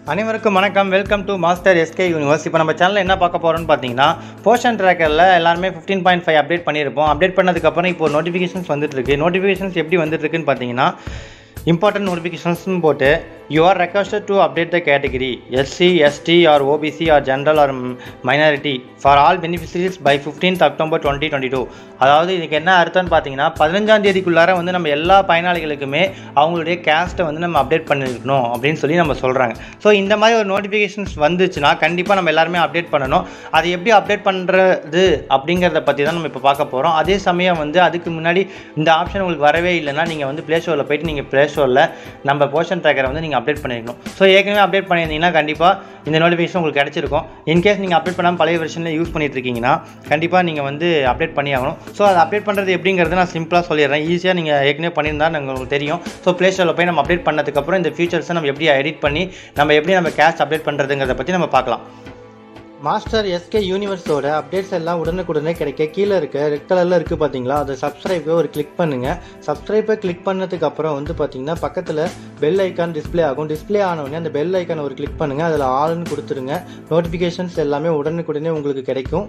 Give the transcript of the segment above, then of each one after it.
அனைவருக்கும் வணக்கம் welcome to master SK universe இப்போ நம்ம சேனலில் என்ன பார்க்க போகிறோம்னு பார்த்தீங்கன்னா போர்ஷன் ட்ராக்கரில் எல்லாருமே ஃபிஃப்டீன் பாயிண்ட் ஃபைவ் அப்டேட் பண்ணியிருப்போம் அப்டேட் பண்ணதுக்கப்புறம் இப்போ நோட்டிஃபிகேஷன்ஸ் வந்துட்டு இருக்கு நோட்டிஃபிகேஷன்ஸ் எப்படி வந்துட்டு இருக்குன்னு பார்த்தீங்கன்னா இம்பார்ட்டன்ட் நோட்டிஃபிகேஷன்ஸ்னு போட்டு you are requested to update the category SC ST or OBC or general or minority for all beneficiaries by fifteenth October twenty twenty two அதாவது இதுக்கு என்ன அர்த்தம்னு பார்த்தீங்கன்னா பதினஞ்சாம் தேதிக்குள்ளார வந்து நம்ம எல்லா பயனாளிகளுக்குமே அவங்களுடைய கேஸ்ட்டை வந்து நம்ம அப்டேட் பண்ணிருக்கணும் அப்படின்னு சொல்லி நம்ம சொல்கிறாங்க ஸோ இந்த மாதிரி ஒரு நோட்டிஃபிகேஷன்ஸ் வந்துச்சுன்னா கண்டிப்பாக நம்ம எல்லாருமே அப்டேட் பண்ணணும் அதை எப்படி அப்டேட் பண்ணுறது அப்படிங்கிறத பற்றி தான் நம்ம இப்போ பார்க்க போகிறோம் அதே சமயம் வந்து அதுக்கு முன்னாடி இந்த ஆப்ஷன் உங்களுக்கு வரவே இல்லைன்னா நீங்கள் வந்து ப்ளே ஸ்டோரில் போயிட்டு நீங்கள் ப்ளே ஸ்டோரில் நம்ம போர்ஷன் ட்ராக்கரை வந்து நீங்கள் அப்டேட் பண்ணிருக்கணும் ஸோ ஏற்கனவே அப்டேட் பண்ணியிருந்தீங்கன்னா கண்டிப்பாக இந்த நோட்டிஃபிகேஷன் உங்களுக்கு கிடச்சிருக்கும் இன்கேஸ் நீங்கள் அப்டேட் பண்ணாமல் பழைய வெர்ஷனில் யூஸ் பண்ணிட்டு இருக்கீங்கன்னா கண்டிப்பாக நீங்கள் வந்து அப்டேட் பண்ணி ஆகணும் ஸோ அதை அப்டேட் பண்ணுறது எப்படிங்கிறது நான் சிம்பிளாக சொல்லிடுறேன் ஈஸியாக நீங்கள் ஏற்கனவே பண்ணியிருந்தா உங்களுக்கு தெரியும் ஸோ ப்ளே ஸ்டோரில் போய் நம்ம அப்டேட் பண்ணதுக்கப்புறம் இந்த ஃபீச்சர்ஸை நம்ம எப்படி எடிட் பண்ணி நம்ம எப்படி நம்ம கேஷ் அப்டேட் பண்ணுறதுங்கிறத பற்றி நம்ம பார்க்கலாம் மாஸ்டர் எஸ்கே யூனிவர்ஸோட அப்டேட்ஸ் எல்லாம் உடனுக்குடனே கிடைக்க கீழே இருக்க ரெட் கலரில் இருக்குது பார்த்தீங்களா அதை சப்ஸ்கிரைபை ஒரு கிளிக் பண்ணுங்கள் சப்ஸ்கிரைபை கிளிக் பண்ணதுக்கு அப்புறம் வந்து பார்த்தீங்கன்னா பக்கத்தில் பெல் ஐக்கான் டிஸ்ப்ளே ஆகும் டிஸ்ப்ளே ஆனவுடனே அந்த பெல் ஐக்கானை ஒரு கிளிக் பண்ணுங்கள் அதில் ஆல்னு கொடுத்துருங்க நோட்டிஃபிகேஷன்ஸ் எல்லாமே உடனுக்குடனே உங்களுக்கு கிடைக்கும்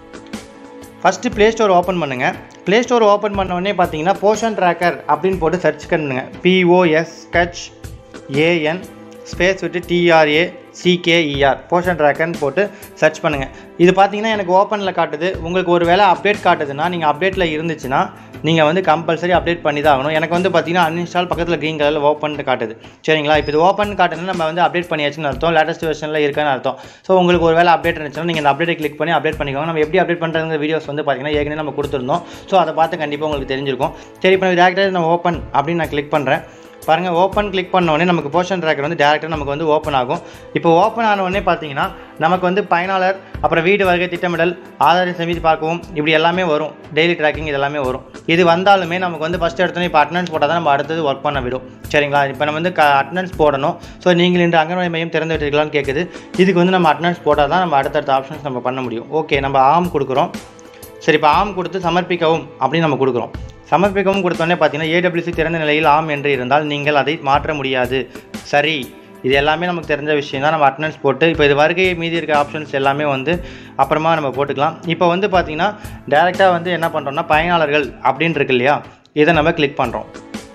ஃபஸ்ட்டு ப்ளே ஸ்டோர் ஓப்பன் பண்ணுங்கள் ப்ளே ஸ்டோர் ஓப்பன் பண்ண உடனே பார்த்தீங்கன்னா போஷன் ட்ராக்கர் அப்படின்னு போட்டு சர்ச் பண்ணுங்க பிஓஎஸ்ஹெச் ஏஎன் ஸ்பேஸ் விட்டு டிஆர்ஏ சிகேஇஆர் போஷன் ட்ராக்கர்னு போட்டு சர்ச் பண்ணுங்கள் இது பார்த்தீங்கன்னா எனக்கு ஓப்பனில் காட்டுது உங்களுக்கு ஒரு வேளை அப்டேட் காட்டுதுன்னா நீங்கள் அப்டேட்டில் இருந்துச்சுன்னா நீங்கள் வந்து கம்பல்சரி அப்டேட் பண்ணி தான் ஆகணும் எனக்கு வந்து பார்த்தீங்கன்னா அன்இன்ஸ்டால் பக்கத்தில் க்ரீன் கலரில் ஓப்பன் காட்டுது சரிங்களா இப்போ இது ஓப்பன் காட்டுதுன்னா நம்ம வந்து அப்டேட் பண்ணியாச்சுன்னு அர்த்தம் லேட்டஸ்ட் வெர்ஷனில் இருக்கான்னு அர்த்தம் ஸோ உங்களுக்கு ஒரு வேளை அப்டேட் இருந்துச்சுன்னா நீங்கள் இந்த அப்டேட்டை கிளிக் பண்ணி அப்டேட் பண்ணிக்கோங்க நம்ம எப்படி அப்டேட் பண்ணுறதுங்க வீடியோஸ் வந்து பார்த்தீங்கன்னா ஏற்கனவே நம்ம கொடுத்துருந்தோம் ஸோ அதை பார்த்து கண்டிப்பாக உங்களுக்கு தெரிஞ்சிருக்கும் சரி இப்போ நான் டேரக்டாக நான் ஓப்பன் அப்படின்னு நான் கிளிக் பண்ணுறேன் பாருங்கள் ஓப்பன் கிளிக் பண்ண உடனே நமக்கு போர்ஷன் ட்ராக்கர் வந்து டேரெக்டாக நமக்கு வந்து ஓப்பன் ஆகும் இப்போ ஓப்பன் ஆன உடனே பார்த்தீங்கன்னா நமக்கு வந்து பயனாளர் அப்புறம் வீடு வருகை திட்டமிடல் ஆதார சமிதி பார்க்கவும் இப்படி எல்லாமே வரும் டெய்லி ட்ராக்கிங் இது எல்லாமே வரும் இது வந்தாலுமே நமக்கு வந்து ஃபஸ்ட் எடுத்தோன்னே இப்போ அட்டனன்ஸ் போட்டால் தான் நம்ம அடுத்தது ஒர்க் பண்ண விடும் சரிங்களா இப்போ நம்ம வந்து க அட்டனன்ஸ் போடணும் ஸோ நீங்கள் இன்று அங்கன்வாடி மையம் திறந்து விட்டுருக்கலாம்னு கேட்குது இதுக்கு வந்து நம்ம அட்டனன்ஸ் போட்டால் தான் நம்ம அடுத்தடுத்த ஆப்ஷன்ஸ் நம்ம பண்ண முடியும் ஓகே நம்ம ஆம் கொடுக்குறோம் சரி இப்போ ஆம் கொடுத்து சமர்ப்பிக்கவும் அப்படின்னு நம்ம கொடுக்குறோம் சமர்ப்பிக்கவும் கொடுத்தோன்னே பார்த்தீங்கன்னா ஏடபிள்யூசி திறந்த நிலையில் ஆம் என்று இருந்தால் நீங்கள் அதை மாற்ற முடியாது சரி இது எல்லாமே நமக்கு தெரிஞ்ச விஷயம் தான் நம்ம அட்டனன்ஸ் போட்டு இப்போ இது வருகை மீதி இருக்க ஆப்ஷன்ஸ் எல்லாமே வந்து அப்புறமா நம்ம போட்டுக்கலாம் இப்போ வந்து பார்த்திங்கன்னா டேரெக்டாக வந்து என்ன பண்ணுறோம்னா பயனாளர்கள் அப்படின்னு இருக்கு இல்லையா இதை நம்ம கிளிக் பண்ணுறோம்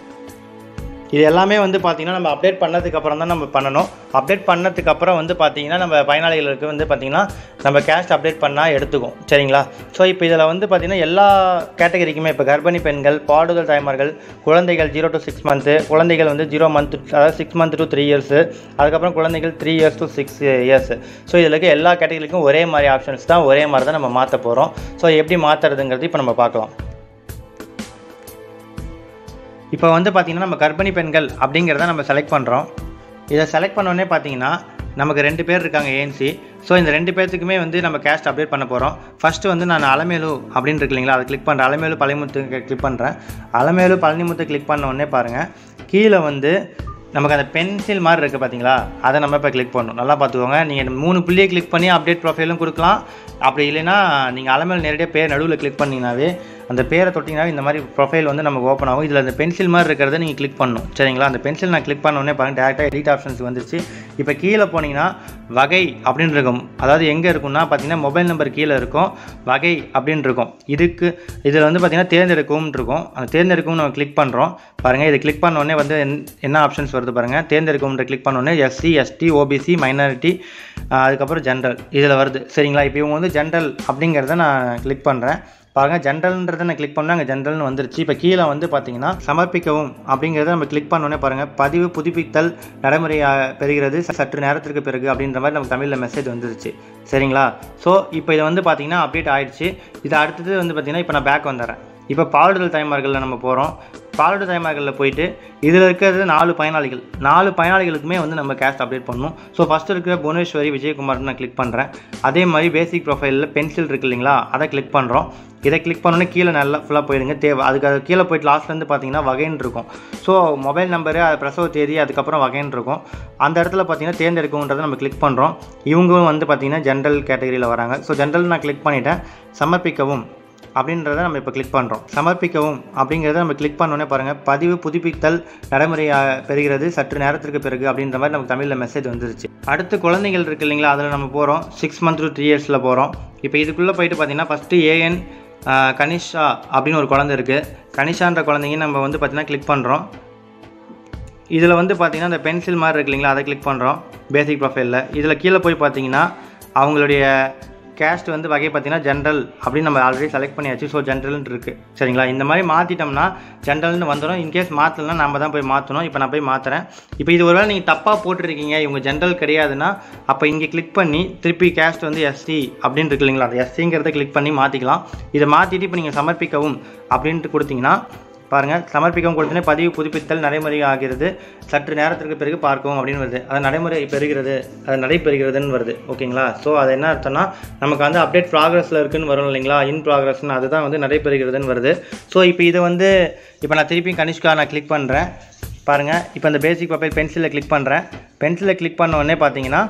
இது எல்லாமே வந்து பார்த்திங்கன்னா நம்ம அப்டேட் பண்ணதுக்கு அப்புறம் தான் நம்ம பண்ணணும் அப்டேட் பண்ணதுக்கு அப்புறம் வந்து பார்த்திங்கன்னா நம்ம பயனாளிகளுக்கு வந்து பார்த்திங்கன்னா நம்ம கேஷ் அப்டேட் பண்ணால் எடுத்துக்கும் சரிங்களா ஸோ இப்போ இதில் வந்து பார்த்திங்கன்னா எல்லா கேட்டகரிக்குமே இப்போ கர்ப்பிணி பெண்கள் பாடுதல் தாய்மார்கள் குழந்தைகள் ஜீரோ டு சிக்ஸ் மந்த்து குழந்தைகள் வந்து ஜீரோ மந்த் அதாவது six month to three years அதுக்கப்புறம் குழந்தைகள் three years to six years so இதில் இருக்க எல்லா கேட்டகரிக்கும் ஒரே மாதிரி ஆப்ஷன்ஸ் தான் ஒரே மாதிரி தான் நம்ம மாற்ற போகிறோம் ஸோ எப்படி மாற்றுறதுங்கிறது இப்போ நம்ம பார்க்கலாம் இப்போ வந்து பார்த்திங்கன்னா நம்ம கர்ப்பிணி பெண்கள் அப்படிங்கிறத நம்ம செலக்ட் பண்ணுறோம் இதை செலக்ட் பண்ணோடனே பார்த்தீங்கன்னா நமக்கு ரெண்டு பேர் இருக்காங்க ஏஎன்சி ஸோ இந்த ரெண்டு பேர்த்துக்குமே வந்து நம்ம கேஸ்ட் அப்டேட் பண்ண போகிறோம் ஃபஸ்ட்டு வந்து நான் அலமேலு அப்படின்னு இருக்கு இல்லைங்களா அதை கிளிக் பண்ணுறேன் அலமேலு பழனிமுத்து கிளிக் பண்ணுறேன் அலமேலு பழனிமுத்து கிளிக் பண்ண உடனே பாருங்கள் கீழே வந்து நமக்கு அந்த பென்சில் மாதிரி இருக்குது பார்த்தீங்களா அதை நம்ம இப்போ கிளிக் பண்ணணும் நல்லா பார்த்துக்கோங்க நீங்கள் மூணு புள்ளியை கிளிக் பண்ணி அப்டேட் ப்ரொஃபைலும் கொடுக்கலாம் அப்படி இல்லைன்னா நீங்கள் அலமேல் நேரடியாக பேர் நடுவில் கிளிக் பண்ணிங்கனாவே அந்த பேரை தொட்டிங்கனாவே இந்த மாதிரி ப்ரொஃபைல் வந்து நமக்கு ஓப்பன் ஆகும் இதில் அந்த பென்சில் மாதிரி இருக்கிறத நீங்கள் கிளிக் பண்ணணும் சரிங்களா அந்த பென்சில் நான் கிளிக் பண்ண உடனே பாருங்கள் டேரெக்டாக எடிட் ஆப்ஷன்ஸ் வந்துருச்சு இப்போ கீழே போனீங்கன்னா வகை அப்படின்னு இருக்கும் அதாவது எங்கே இருக்கும்னா பார்த்தீங்கன்னா மொபைல் நம்பர் கீழே இருக்கும் வகை அப்படின்னு இருக்கும் இதுக்கு இதில் வந்து பார்த்தீங்கன்னா தேர்ந்தெடுக்கவும் இருக்கும் அந்த தேர்ந்தெடுக்கவும் நம்ம கிளிக் பண்ணுறோம் பாருங்கள் இதை கிளிக் பண்ண உடனே வந்து என்- என்ன ஆப்ஷன்ஸ் வருது பாருங்கள் தேர்ந்தெடுக்கவும் கிளிக் பண்ண உடனே எஸ்சி எஸ்டி ஓபிசி மைனாரிட்டி அதுக்கப்புறம் ஜென்ரல் இதில் வருது சரிங்களா இப்போ இவங்க வந்து ஜென்ரல் அப்படிங்கிறத நான் கிளிக் பண்ணுறேன் பாருங்க ஜென்ரல்ன்றதை நான் கிளிக் பண்ணால் அங்கே ஜென்ரல்னு வந்துருச்சு இப்போ கீழே வந்து பார்த்தீங்கன்னா சமர்ப்பிக்கவும் அப்படிங்கிறத நம்ம கிளிக் பண்ணோன்னே பாருங்கள் பதிவு புதுப்பித்தல் நடைமுறை பெறுகிறது சற்று நேரத்திற்கு பிறகு அப்படின்ற மாதிரி நமக்கு தமிழில் மெசேஜ் வந்துருச்சு சரிங்களா ஸோ இப்போ இதை வந்து பார்த்தீங்கன்னா அப்டேட் ஆயிடுச்சு இது அடுத்தது வந்து பார்த்தீங்கன்னா இப்போ நான் பேக் வந்துடுறேன் இப்போ பாலுடல் தாய்மார்களில் நம்ம போகிறோம் பாலுடல் தாய்மார்களில் போயிட்டு இதில் இருக்கிறது நாலு பயனாளிகள் நாலு பயனாளிகளுக்குமே வந்து நம்ம கேஸ்ட் அப்டேட் பண்ணணும் ஸோ ஃபஸ்ட்டு இருக்கிற புவனேஸ்வரி விஜயகுமார் நான் கிளிக் பண்ணுறேன் அதே மாதிரி பேசிக் ப்ரொஃபைலில் பென்சில் இருக்கு இல்லைங்களா அதை கிளிக் பண்ணுறோம் இதை கிளிக் பண்ணோன்னே கீழே நல்லா ஃபுல்லாக போயிடுங்க தேவை அதுக்கு அது கீழே போயிட்டு லாஸ்ட்லேருந்து பார்த்தீங்கன்னா வகைன்னு இருக்கும் ஸோ மொபைல் நம்பரு அது பிரசவ தேதி அதுக்கப்புறம் வகைன்னு இருக்கும் அந்த இடத்துல பார்த்தீங்கன்னா தேர்ந்தெடுக்கணுன்றதை நம்ம கிளிக் பண்ணுறோம் இவங்களும் வந்து பார்த்தீங்கன்னா ஜென்ரல் கேட்டகரியில் வராங்க ஸோ ஜென்ரல் நான் கிளிக் பண்ணிட்டேன் சமர்ப்பிக்கவும் அப்படின்றத நம்ம இப்போ கிளிக் பண்ணுறோம் சமர்ப்பிக்கவும் அப்படிங்கிறத நம்ம கிளிக் பண்ணோன்னே பாருங்கள் பதிவு புதுப்பித்தல் நடைமுறை பெறுகிறது சற்று நேரத்திற்கு பிறகு அப்படின்ற மாதிரி நமக்கு தமிழில் மெசேஜ் வந்துருச்சு அடுத்து குழந்தைகள் இருக்கு இல்லைங்களா அதில் நம்ம போகிறோம் சிக்ஸ் மந்த் டு த்ரீ இயர்ஸில் போகிறோம் இப்போ இதுக்குள்ளே போயிட்டு பார்த்தீங்கன்னா ஃபஸ்ட்டு ஏஎன் கனிஷா அப்படின்னு ஒரு குழந்தை இருக்குது கனிஷான்ற குழந்தைங்க நம்ம வந்து பார்த்தீங்கன்னா கிளிக் பண்ணுறோம் இதில் வந்து பார்த்தீங்கன்னா இந்த பென்சில் மாதிரி இருக்கு இல்லைங்களா அதை கிளிக் பண்ணுறோம் பேசிக் ப்ரொஃபைலில் இதில் கீழே போய் பார்த்தீங்கன்னா அவங்களுடைய கேஸ்ட் வந்து வகை பார்த்தீங்கன்னா ஜென்ரல் அப்படின்னு நம்ம ஆல்ரெடி செலக்ட் பண்ணியாச்சு ஸோ ஜென்ரல்னு இருக்குது சரிங்களா இந்த மாதிரி மாற்றிட்டோம்னா ஜென்ரல்னு வந்துடும் இன்கேஸ் மாற்றலன்னா நம்ம தான் போய் மாற்றணும் இப்போ நான் போய் மாற்றுறேன் இப்போ இது ஒருவேளை நீங்கள் தப்பாக போட்டிருக்கீங்க இவங்க ஜென்ரல் கிடையாதுன்னா அப்போ இங்கே கிளிக் பண்ணி திருப்பி கேஸ்ட் வந்து எஸ்சி அப்படின்னு இருக்கு இல்லைங்களா அந்த எஸ்சிங்கிறத கிளிக் பண்ணி மாற்றிக்கலாம் இதை மாற்றிட்டு இப்போ நீங்கள் சமர்ப்பிக்கவும் அப்படின்ட்டு கொடுத்தீங்கன்னா பாருங்கள் சமர்ப்பிக்கவும் கொடுத்தனே பதிவு புதுப்பித்தல் நடைமுறை ஆகிறது சற்று நேரத்திற்கு பிறகு பார்க்கவும் அப்படின்னு வருது அது நடைமுறை பெறுகிறது அது நடைபெறுகிறதுன்னு வருது ஓகேங்களா ஸோ அது என்ன அர்த்தம்னா நமக்கு வந்து அப்டேட் ப்ராக்ரஸில் இருக்குன்னு வரும் இல்லைங்களா இன் ப்ராக்ரஸ்னு அதுதான் வந்து நடைபெறுகிறதுன்னு வருது ஸோ இப்போ இது வந்து இப்போ நான் திருப்பி கனிஷ்கா நான் கிளிக் பண்ணுறேன் பாருங்கள் இப்போ அந்த பேசிக் ப்ரொஃபைல் பென்சிலில் கிளிக் பண்ணுறேன் பென்சிலில் கிளிக் பண்ண உடனே பார்த்தீங்கன்னா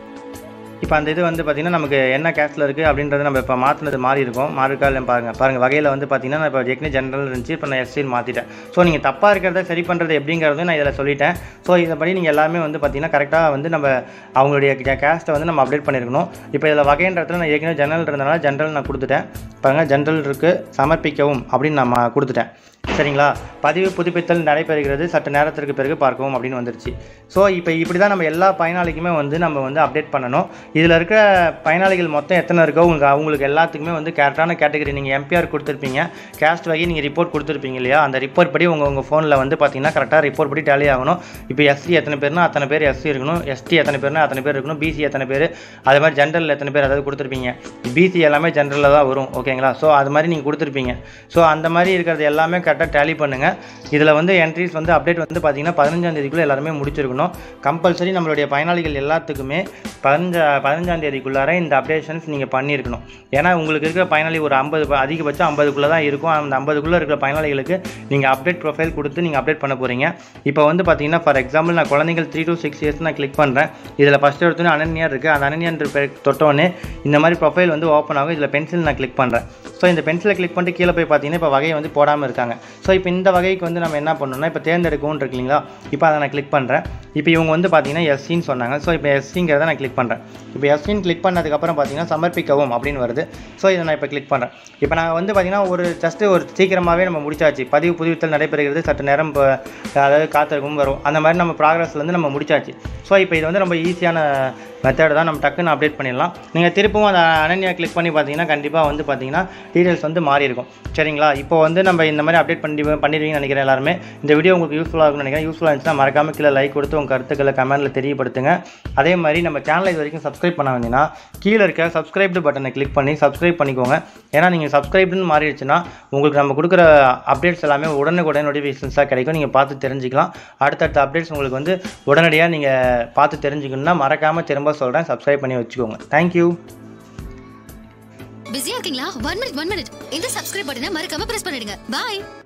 இப்போ அந்த இது வந்து பார்த்திங்கன்னா நமக்கு என்ன கேஸ்ட்டில் இருக்குது அப்படின்றத நம்ம இப்போ மாற்றினது மாறி இருக்கும் மாறிருக்கா இல்லை பாருங்கள் பாருங்கள் வகையில் வந்து பார்த்திங்கன்னா நான் இப்போ ஏற்கனவே ஜென்ரல் இருந்துச்சு இப்போ நான் எஸ்சின்னு மாற்றிட்டேன் ஸோ நீங்கள் தப்பாக இருக்கிறத சரி பண்ணுறது எப்படிங்கிறது நான் இதில் சொல்லிட்டேன் ஸோ இதைப்படி நீங்கள் எல்லாமே வந்து பார்த்திங்கன்னா கரெக்டாக வந்து நம்ம அவங்களுடைய கேஸ்ட்டை வந்து நம்ம அப்டேட் பண்ணியிருக்கணும் இப்போ இதில் வகைன்றதுல நான் ஏற்கனவே ஜென்ரல் இருந்தனால ஜென்ரல் நான் கொடுத்துட்டேன் பாருங்கள் ஜென்ரல் இருக்குது சமர்ப்பிக்கவும் அப்படின்னு நான் மா- கொடுத்துட்டேன் சரிங்களா பதிவு புதுப்பித்தல் நடைபெறுகிறது சற்று நேரத்திற்கு பிறகு பார்க்கவும் அப்படின்னு வந்துருச்சு ஸோ இப்போ இப்படி தான் நம்ம எல்லா பயனாளிக்குமே வந்து நம்ம வந்து அப்டேட் பண்ணணும் இதில் இருக்கிற பயனாளிகள் மொத்தம் எத்தனை இருக்கோ உங்களுக்கு அவங்களுக்கு எல்லாத்துக்குமே வந்து கரெக்டான கேட்டகரி நீங்கள் எம்பிஆர் கொடுத்துருப்பீங்க கேஸ்ட் வகை நீங்கள் ரிப்போர்ட் கொடுத்துருப்பீங்க இல்லையா அந்த ரிப்போர்ட் படி உங்கள் உங்கள் ஃபோனில் வந்து பார்த்தீங்கன்னா கரெக்டாக ரிப்போர்ட் படி டேலி ஆகணும் இப்போ எஸ்சி எத்தனை பேர்னா அத்தனை பேர் எஸ்சி இருக்கணும் எஸ்டி எத்தனை பேர்னா அத்தனை பேர் இருக்கணும் பிசி எத்தனை பேர் அதே மாதிரி ஜென்ரல் எத்தனை பேர் அதாவது கொடுத்துருப்பீங்க பிசி எல்லாமே ஜென்ரலில் தான் வரும் ஓகேங்களா ஸோ அது மாதிரி நீங்கள் கொடுத்துருப்பீங்க ஸோ அந்த மாதிரி இருக்கிறது எல்லாமே கரெக்டாக டேலி பண்ணுங்கள் இதில் வந்து என்ட்ரிஸ் வந்து அப்டேட் வந்து பார்த்தீங்கன்னா பதினஞ்சாம் தேதிக்குள்ளே எல்லாருமே முடிச்சிருக்கணும் கம்பல்சரி நம்மளுடைய பயனாளிகள் எல்லாத்துக்குமே பதினஞ்சா பதினஞ்சாம் தேதிக்குள்ளார இந்த அப்டேஷன்ஸ் நீங்கள் பண்ணியிருக்கணும் ஏன்னா உங்களுக்கு இருக்கிற பயனாளி ஒரு ஐம்பது அதிகபட்சம் ஐம்பதுக்குள்ளே தான் இருக்கும் அந்த ஐம்பதுக்குள்ளே இருக்கிற பயனாளிகளுக்கு நீங்கள் அப்டேட் ப்ரொஃபைல் கொடுத்து நீங்கள் அப்டேட் பண்ண போகிறீங்க இப்போ வந்து பார்த்தீங்கன்னா ஃபார் எக்ஸாம்பிள் நான் குழந்தைகள் த்ரீ to சிக்ஸ் இயர்ஸ் நான் கிளிக் பண்ணுறேன் இதில் ஃபஸ்ட்டு எடுத்தோன்னே அனன்யா இருக்குது அந்த அனன்யான்ற பேர் தொட்டோடனே இந்த மாதிரி ப்ரொஃபைல் வந்து ஓப்பன் ஆகும் இதில் பென்சில் நான் கிளிக் பண்ணுறேன் ஸோ இந்த பென்சிலை கிளிக் பண்ணிட்டு கீழே போய் பார்த்தீங்கன்னா இப்போ வகையை வந்து போடாமல் இருக்காங்க ஸோ இப்போ இந்த வகைக்கு வந்து நம்ம என்ன பண்ணணும்னா இப்போ தேர்ந்தெடுக்கவும் இருக்கு இல்லைங்களா இப்போ அதை நான் கிளிக் பண்ணுறேன் இப்போ இவங்க வந்து பார்த்தீங்கன்னா எஸ்சின்னு சொன்னாங்க ஸோ இப்போ எஸ்சிங்கிறத நான் கிளிக் பண்ணுறேன் இப்போ எஸ்சின்னு கிளிக் பண்ணதுக்கப்புறம் பார்த்தீங்கன்னா சமர்ப்பிக்கவும் அப்படின்னு வருது ஸோ இதை நான் இப்போ கிளிக் பண்ணுறேன் இப்போ நான் வந்து பார்த்தீங்கன்னா ஒரு ஜஸ்ட்டு ஒரு சீக்கிரமாகவே நம்ம முடிச்சாச்சு பதிவு புதுப்பித்தல் நடைபெறுகிறது சற்று நேரம் இப்போ அதாவது காத்திருக்கும் வரும் அந்த மாதிரி நம்ம ப்ராக்ரஸ்லேருந்து நம்ம முடிச்சாச்சு ஸோ இப்போ இது வந்து ரொம்ப ஈஸியான மெத்தட் தான் நம்ம டக்குன்னு அப்டேட் பண்ணிடலாம் நீங்கள் திருப்பவும் அந்த அனன்யா கிளிக் பண்ணி பார்த்தீங்கன்னா கண்டிப்பாக வந்து பார்த்தீங்கன்னா டீடைல்ஸ் வந்து மாறி இருக்கும் சரிங்களா இப்போ வந்து நம்ம இந்த மாதிரி அப்டேட் பண்ணி பண்ணிடுவீங்கன்னு நினைக்கிறேன் எல்லாருமே இந்த வீடியோ உங்களுக்கு யூஸ்ஃபுல்லாக இருக்கும்னு நினைக்கிறேன் யூஸ்ஃபுல்லாக இருந்துச்சுன்னா மறக்காம கீழே லைக் கொடுத்து உங்கள் கருத்துக்களை கமெண்ட்டில் தெரியப்படுத்துங்க அதே மாதிரி நம்ம சேனலை இது வரைக்கும் சப்ஸ்கிரைப் பண்ண வேண்டியனா கீழே இருக்க சப்ஸ்கிரைப்டு பட்டனை கிளிக் பண்ணி சப்ஸ்கிரைப் பண்ணிக்கோங்க ஏன்னா நீங்கள் சப்ஸ்கிரைப்டுன்னு மாறிடுச்சுன்னா உங்களுக்கு நம்ம கொடுக்குற அப்டேட்ஸ் எல்லாமே உடனுக்குடன் நோட்டிஃபிகேஷன்ஸாக கிடைக்கும் நீங்கள் பார்த்து தெரிஞ்சுக்கலாம் அடுத்தடுத்த அப்டேட்ஸ் உங்களுக்கு வந்து உடனடியாக நீங்கள் பார்த்து தெரிஞ்சுக்கணும்னா மறக்காமல் திரும்ப சொல்கிறேன் சப்ஸ்கிரைப் பண்ணி வச்சுக்கோங்க தேங்க்யூ பிஸியா இருக்கீங்களா ஒன் மினிட் ஒன் மினிட் இந்த சப்ஸ்கிரைப் பட்டனை மறக்காம பிரஸ் பண்ணிடுங்க பாய்